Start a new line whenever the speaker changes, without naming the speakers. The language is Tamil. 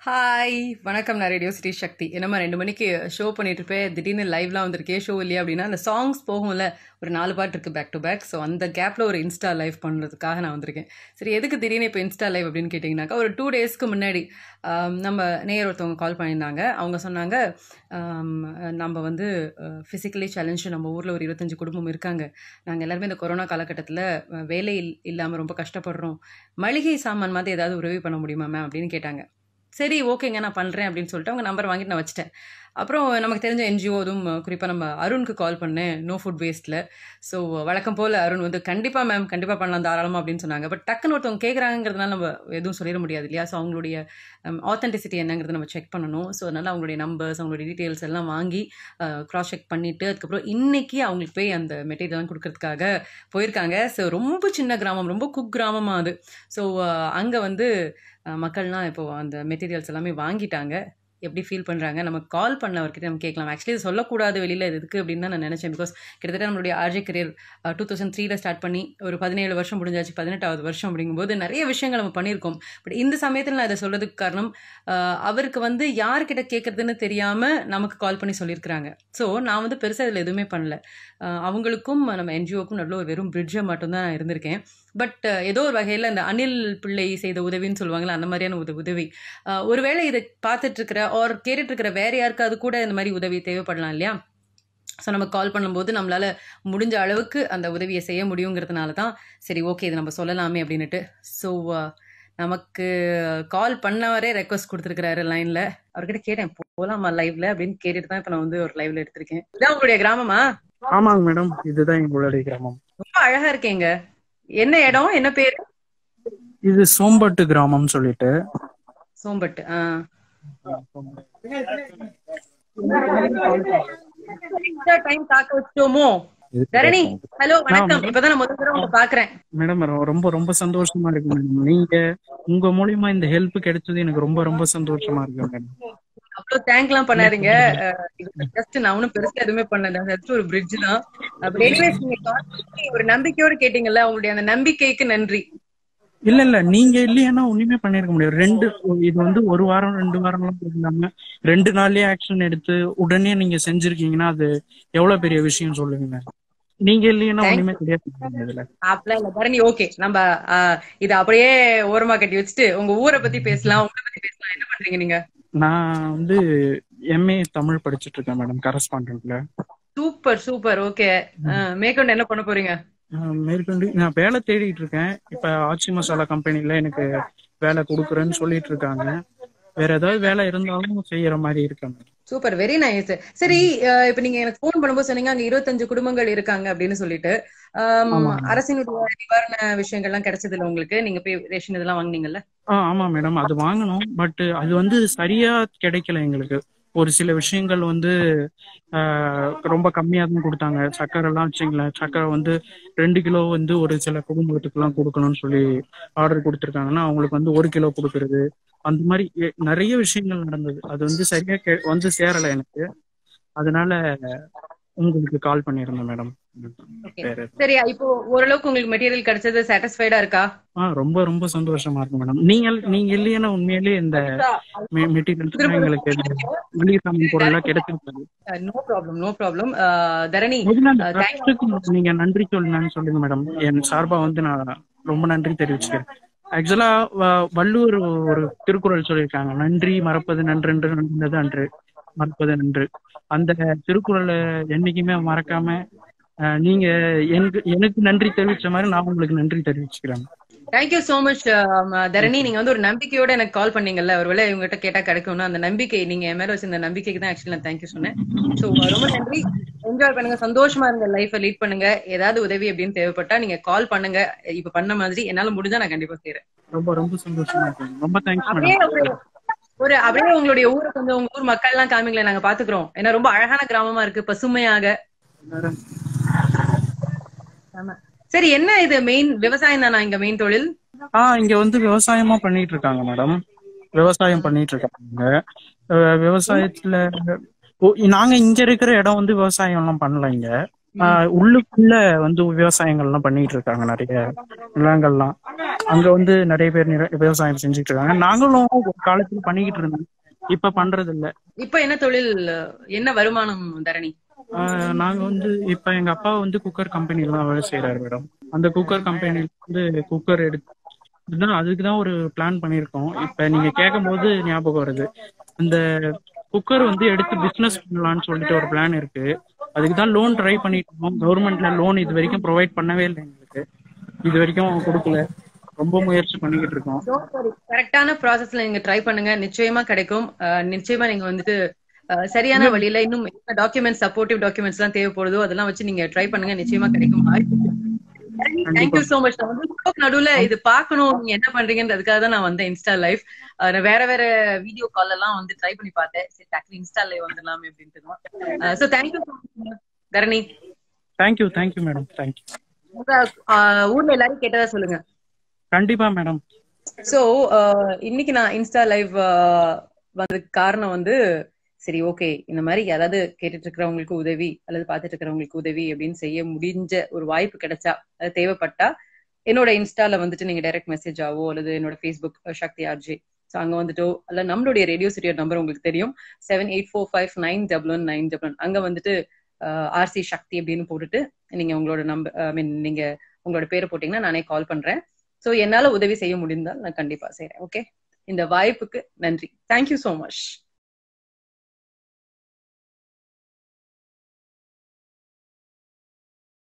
ஹாய் வணக்கம் நான் ரேடியோ ஸ்ரீ சக்தி என்னம்மா ரெண்டு மணிக்கு ஷோ பண்ணிட்டு இருப்பேன் திடீர்னு லைவ்லாம் வந்திருக்கே ஷோ இல்லையா அப்படின்னா அந்த சாங்ஸ் போகும்ல ஒரு நாலு பாட்டு இருக்குது பேக் டு பேக் ஸோ அந்த கேப்பில் ஒரு இன்ஸ்டா லைவ் பண்ணுறதுக்காக நான் வந்திருக்கேன் சரி எதுக்கு திடீர்னு இப்போ இன்ஸ்டா லைவ் அப்படின்னு கேட்டிங்கனாக்கா ஒரு டூ டேஸ்க்கு முன்னாடி ஆம், நம்ம நேயர் ஒருத்தவங்க கால் பண்ணியிருந்தாங்க அவங்க சொன்னாங்க ஆம், நம்ம வந்து ஃபிசிக்கலி சேலஞ்சு நம்ம ஊரில் ஒரு இருபத்தஞ்சு குடும்பம் இருக்காங்க நாங்கள் எல்லாருமே இந்த கொரோனா காலகட்டத்தில் வேலை இல்லாமல் ரொம்ப கஷ்டப்படுறோம் மளிகை சாமான் மாதிரி ஏதாவது உதவி பண்ண முடியுமா மேம் அப்படின்னு கேட்டாங்க சரி ஓகேங்க நான் பண்ணுறேன் அப்படின்னு சொல்லிட்டு அவங்க நம்பர் வாங்கிட்டு நான் வச்சிட்டேன் அப்புறம் நமக்கு தெரிஞ்ச என்ஜிஓ அதுவும் குறிப்பாக நம்ம அருணுக்கு கால் பண்ணேன் நோ ஃபுட் வேஸ்ட்டில் ஸோ வழக்கம் போல் அருண் வந்து கண்டிப்பாக மேம் கண்டிப்பாக பண்ணலாம் தாராளமாக அப்படின்னு சொன்னாங்க பட் டக்குன்னு ஒருத்தவங்க கேட்குறாங்கிறதுனால நம்ம எதுவும் சொல்லிட முடியாது இல்லையா ஸோ அவங்களுடைய ஆத்தென்டிசிட்டி என்னங்கிறத நம்ம செக் பண்ணணும் ஸோ அதனால் அவங்களுடைய நம்பர்ஸ் அவங்களுடைய டீட்டெயில்ஸ் எல்லாம் வாங்கி க்ராஸ் செக் பண்ணிவிட்டு அதுக்கப்புறம் இன்னைக்கு அவங்களுக்கு போய் அந்த மெட்டீரியல்லாம் கொடுக்கறதுக்காக போயிருக்காங்க ஸோ ரொம்ப சின்ன கிராமம் ரொம்ப குக் கிராமமாக அது ஸோ அங்கே வந்து அஹ், மக்கள்லாம் இப்போ அந்த மெட்டீரியல்ஸ் எல்லாமே வாங்கிட்டாங்க எப்படி ஃபீல் பண்ணுறாங்க நம்ம கால் பண்ணவர்கிட்ட நம்ம கேட்கலாம் ஆக்சுவலி இது சொல்லக்கூடாது வெளியில் இது எதுக்கு அப்படின்னு தான் நான் நினச்சேன் பிகாஸ் கிட்டத்தட்ட நம்மளுடைய ஆர்ஜே கரியர் டூ தௌசண்ட் த்ரீல ஸ்டார்ட் பண்ணி ஒரு பதினேழு வருஷம் முடிஞ்சாச்சு பதினெட்டாவது வருஷம் அப்படிங்கும்போது நிறைய விஷயங்கள் நம்ம பண்ணியிருக்கோம் பட் இந்த சமயத்தில் நான் இதை சொல்றதுக்கு காரணம் அஹ், அவருக்கு வந்து யார்கிட்ட கேட்குறதுன்னு தெரியாமல் நமக்கு கால் பண்ணி சொல்லியிருக்கிறாங்க ஸோ நான் வந்து பெருசாக இதில் எதுவுமே பண்ணல அஹ், அவங்களுக்கும் நம்ம என்ஜிஓக்கும் நல்ல ஒரு வெறும் பிரிட்ஜை மட்டும்தான் நான் இருந்திருக்கேன் பட் ஏதோ ஒரு வகையில் இந்த அனில் பிள்ளை செய்த உதவின்னு சொல்லுவாங்கல்ல அந்த மாதிரியான உத உதவி அஹ், ஒருவேளை இதை பார்த்துட்டு இருக்கிற ஆர் கேட்டுட்டு இருக்கிற வேற யாருக்காவது கூட இந்த மாதிரி உதவி தேவைப்படலாம் இல்லையா ஸோ நம்ம கால் பண்ணும்போது நம்மளால முடிஞ்ச அளவுக்கு அந்த உதவியை செய்ய முடியுங்கிறதுனால தான் சரி ஓகே இது நம்ம சொல்லலாமே அப்படின்னுட்டு ஸோ நமக்கு கால் பண்ணவரே ரெக்வஸ்ட் கொடுத்துருக்கிறாரு லைன்ல அவர்கிட்ட கேட்டேன் போலாமா லைவ்ல அப்படின்னு கேட்டுட்டு தான் இப்போ நான் வந்து ஒரு லைவ்ல எடுத்திருக்கேன் இதான் உங்களுடைய கிராமமா
ஆமாங்க மேடம் இதுதான் எங்களுடைய கிராமம்
ரொம்ப அழகா இருக்கேங்க என்ன இடம் என்ன பேரு
இது சோம்பட்டு கிராமம் சொல்லிட்டு
சோம்பட்டு ஆ டைம் தாக்க வச்சிட்டோமோ தரணி ஹலோ வணக்கம் இப்பதான் நான் முதல் தடவை உங்களை பாக்குறேன்
மேடம் ரொம்ப ரொம்ப சந்தோஷமா இருக்கு மேடம் நீங்க உங்க மூலியமா இந்த ஹெல்ப் கிடைச்சது எனக்கு ரொம்ப ரொம்ப சந்தோஷமா இருக்கு மேடம்
அவ்வளவு தேங்க் எல்லாம் பண்ணாதீங்க ஜஸ்ட் நான் ஒன்னும் பெருசா எதுவுமே பண்ணல ஜஸ்ட் ஒரு பிரிட்ஜ் தான் அப்படி எனிவேஸ் நீங்க call பண்ணி ஒரு நம்பிக்கையோட கேட்டீங்கல்ல உங்களுடைய அந்த நம்பிக்கைக்கு நன்றி
இல்ல இல்ல நீங்க இல்லையானா ஒண்ணுமே பண்ணிருக்க முடியாது ரெண்டு இது வந்து ஒரு வாரம் ரெண்டு வாரம்லாம் இல்லாம ரெண்டு நாள்லயே ஆக்ஷன் எடுத்து உடனே நீங்க செஞ்சிருக்கீங்கன்னா அது எவ்வளவு பெரிய விஷயம் சொல்லுங்க நீங்க இல்லையானா
Thank
ஒண்ணுமே கிடையாது இதுல
அப்பலாம் இல்ல தரணி ஓகே நம்ம ஆஹ், இத அப்படியே ஓரமா கட்டி வச்சுட்டு உங்க ஊரை பத்தி பேசலாம் உங்களை பத்தி பேசலாம் என்ன பண்றீங்க நீங்க
நான் வந்து எம்ஏ தமிழ் படிச்சிட்டு இருக்கேன் மேடம் கரஸ்பாண்டன்ட்ல
சூப்பர் சூப்பர் ஓகே மேற்கொண்டு என்ன பண்ண போறீங்க
ஆஹ் மேற்கொண்டு நான் வேலை தேடிட்டு இருக்கேன் இப்ப ஆச்சி மசாலா கம்பெனில எனக்கு வேலை கொடுக்குறேன்னு சொல்லிட்டு இருக்காங்க வேற ஏதாவது வேலை இருந்தாலும் செய்யற மாதிரி இருக்கேன்
சூப்பர் வெரி நைஸ் சரி அஹ், இப்ப நீங்க எனக்கு ஃபோன் பண்ணும்போது சொன்னீங்க அங்க இருபத்தஞ்சு குடும்பங்கள் இருக்காங்க அப்படின்னு சொல்லிட்டு ஆம்,
ஆமா.
அரசினுடைய நிவாரண விஷயங்கள்லாம் கிடைச்சது இல்ல உங்களுக்கு நீங்க போய் ரேஷன் இதெல்லாம் வாங்குனீங்கல்ல
ஆ ஆமா மேடம் அது வாங்கணும் பட் அது வந்து சரியா கிடைக்கல எங்களுக்கு ஒரு சில விஷயங்கள் வந்து ஆஹ், ரொம்ப கம்மியா தான் கொடுத்தாங்க சக்கரை எல்லாம் வச்சுங்களேன் சக்கரை வந்து ரெண்டு கிலோ வந்து ஒரு சில குடும்பத்துக்கு எல்லாம் கொடுக்கணும்னு சொல்லி ஆர்டர் கொடுத்துருக்காங்கன்னா அவங்களுக்கு வந்து ஒரு கிலோ கொடுக்கறது அந்த மாதிரி எ- நிறைய விஷயங்கள் நடந்தது அது வந்து சரியா கே- வந்து சேரல எனக்கு அதனால உங்களுக்கு கால் பண்ணியிருந்தேன் மேடம்
Okay.
வேற
சரி இப்போ ஓரளவுக்கு உங்களுக்கு மெட்டீரியல் கிடைச்சது சாட்டிஸ்ஃபைடா இருக்கா
ஆ ரொம்ப ரொம்ப சந்தோஷமா இருக்கு மேடம் நீங்க நீங்க இல்லையானா உண்மையிலேயே இந்த மெட்டீரியல்ஸ் எங்களுக்கு மளிகை சாமான் பொருள் எல்லாம் கிடைச்சிருக்காது
no problem no problem Dharani
முதல்ல அந்த
Uh, thank
ட்ரஸ்ட்டுக்கு நீங்க நன்றி சொல்லணும்னு சொல்லுங்க மேடம் என் சார்பா வந்து நான் ரொம்ப நன்றி தெரிவிச்சுக்கிறேன் ஆக்சுவலா வள்ளுவர் ஒரு திருக்குறள் சொல்லியிருக்காங்க நன்றி மறப்பது நன்றென்று நன்றது அன்று மறப்பது நன்று அந்த திருக்குறளை என்னைக்குமே மறக்காம அஹ், நீங்க எனக்கு எனக்கு நன்றி தெரிவிச்ச மாதிரி நான் உங்களுக்கு நன்றி தெரிவிச்சுக்கிறேன்
தேங்க்யூ சோ மச் தரணி நீங்க வந்து ஒரு நம்பிக்கையோட எனக்கு கால் பண்ணீங்கல்ல ஒருவேளை இவங்ககிட்ட கேட்டா கிடைக்கும்னா அந்த நம்பிக்கை நீங்க என் மேல வச்சிருந்த நம்பிக்கைக்கு தான் ஆக்சுவலி நான் தேங்க்யூ சொன்னேன் சோ ரொம்ப நன்றி என்ஜாய் பண்ணுங்க சந்தோஷமா இருங்க லைஃபை லீட் பண்ணுங்க ஏதாவது உதவி அப்படின்னு தேவைப்பட்டா நீங்க கால் பண்ணுங்க இப்ப பண்ண மாதிரி என்னால முடிஞ்சா நான் கண்டிப்பா செய்யறேன்
ரொம்ப ரொம்ப சந்தோஷமா இருக்கு ரொம்ப தேங்க்ஸ்
அப்படியே
மேடம்
ஒரு ஒரு அப்படியே உங்களுடைய ஊரை கொஞ்சம் உங்க ஊர் மக்கள் எல்லாம் காமிங்களேன் நாங்க பாத்துக்கிறோம் ஏன்னா ரொம்ப அழகான கிராமமா இருக்கு பசுமையாக ஆமா. சரி என்ன இது மெயின் விவசாயம் தானா இங்க மெயின் தொழில்
ஆ இங்க வந்து விவசாயமா பண்ணிட்டு இருக்காங்க மேடம் விவசாயம் பண்ணிட்டு இருக்காங்க அஹ் விவசாயத்துல ஓ, நாங்க இங்க இருக்கிற இடம் வந்து விவசாயம் எல்லாம் பண்ணல இங்க ஆஹ் உள்ளுக்குள்ள வந்து விவசாயங்கள்லாம் பண்ணிட்டு இருக்காங்க நிறைய நிலங்கள்லாம் அங்க வந்து நிறைய பேர் நிற- விவசாயம் செஞ்சுட்டு இருக்காங்க நாங்களும் ஒரு காலத்துல பண்ணிக்கிட்டு இருந்தோம் இப்ப பண்றது இல்ல
இப்ப என்ன தொழில் என்ன வருமானம் தரணி
ஆஹ் நாங்க வந்து இப்ப எங்க அப்பா வந்து குக்கர் கம்பெனில தான் வேலை செய்யறாரு மேடம் அந்த குக்கர் கம்பெனில வந்து குக்கர் எடுத்து இதுதான் அதுக்கு தான் ஒரு பிளான் பண்ணியிருக்கோம் இப்ப நீங்க கேட்கும் போது ஞாபகம் வருது அந்த குக்கர் வந்து எடுத்து பிசினஸ் பண்ணலாம்னு சொல்லிட்டு ஒரு பிளான் இருக்கு அதுக்கு தான் லோன் ட்ரை பண்ணிட்டு இருக்கோம் கவர்மெண்ட்ல லோன் இது வரைக்கும் ப்ரொவைட் பண்ணவே இல்லை எங்களுக்கு இது வரைக்கும் கொடுக்கல ரொம்ப முயற்சி பண்ணிக்கிட்டு இருக்கோம்
கரெக்டான ப்ராசஸ்ல நீங்க ட்ரை பண்ணுங்க நிச்சயமா கிடைக்கும் அஹ், நிச்சயமா நீங்க வந்துட்டு அஹ், சரியான வழியில இன்னும் டாக்குமெண்ட் சப்போர்ட்டிவ் டாக்குமெண்ட்ஸ் எல்லாம் தேவைப்படுதோ அதெல்லாம் வச்சு நீங்க ட்ரை பண்ணுங்க நிச்சயமா கிடைக்கும் தேங்க்யூ சோ மச் நான் வந்து show க்கு நடுவுல இது பார்க்கணும் நீங்க என்ன பண்றீங்கன்றதுக்காக தான் நான் வந்தேன் இன்ஸ்டா லைவ் நான் வேற வேற வீடியோ கால் எல்லாம் வந்து ட்ரை பண்ணி பார்த்தேன் சரி டக்குனு இன்ஸ்டா லைவ் வந்துடலாமே அப்படின்ட்டு so thank you Dharani
thank you thank you madam thank you
உங்க அஹ், ஊர்ல எல்லாரும் கேட்டதா சொல்லுங்க
கண்டிப்பா மேடம்
சோ இன்னைக்கு நான் இன்ஸ்டா லைவ் வந்ததுக்கு காரணம் வந்து சரி ஓகே இந்த மாதிரி யாராவது கேட்டுட்டு இருக்கிறவங்களுக்கு உதவி அல்லது பார்த்துட்டு இருக்கிறவங்களுக்கு உதவி அப்படின்னு செய்ய முடிஞ்ச ஒரு வாய்ப்பு கிடைச்சா அது தேவைப்பட்டா என்னோட இன்ஸ்டால வந்துட்டு நீங்க டைரக்ட் மெசேஜ் ஆவோ அல்லது என்னோட ஃபேஸ்புக் சக்தி ஆர்ஜே ஸோ அங்க வந்துட்டோ அல்ல நம்மளுடைய ரேடியோ சிட்டியோட நம்பர் உங்களுக்கு தெரியும் seven eight four five nine double one nine double one அங்க வந்துட்டு ஆர்சி சக்தி அப்படின்னு போட்டுட்டு நீங்க உங்களோட நம்பர் ஐ மீன் நீங்க உங்களோட பேரை போட்டீங்கன்னா நானே கால் பண்றேன் சோ என்னால உதவி செய்ய முடிந்தால் நான் கண்டிப்பா செய்றேன் ஓகே இந்த வாய்ப்புக்கு நன்றி தேங்க்யூ so மச்